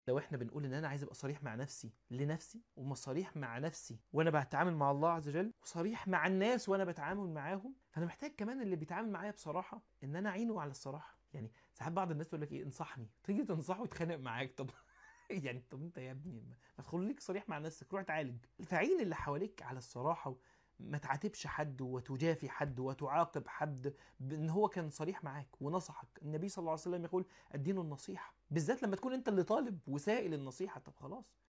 لو احنا بنقول ان انا عايز ابقى صريح مع نفسي لنفسي وما صريح مع نفسي وانا بتعامل مع الله عز وجل وصريح مع الناس وانا بتعامل معاهم فانا محتاج كمان اللي بيتعامل معايا بصراحه ان انا اعينه على الصراحه يعني ساعات بعض الناس تقول لك ايه انصحني تيجي تنصحه يتخانق معاك طب يعني طب انت يا ابني ما تخليك صريح مع نفسك روح اتعالج فعين اللي حواليك على الصراحه ما تعاتبش حد وتجافي حد وتعاقب حد بان هو كان صريح معاك ونصحك النبي صلى الله عليه وسلم يقول الدين النصيحه بالذات لما تكون انت اللي طالب وسائل النصيحه طب خلاص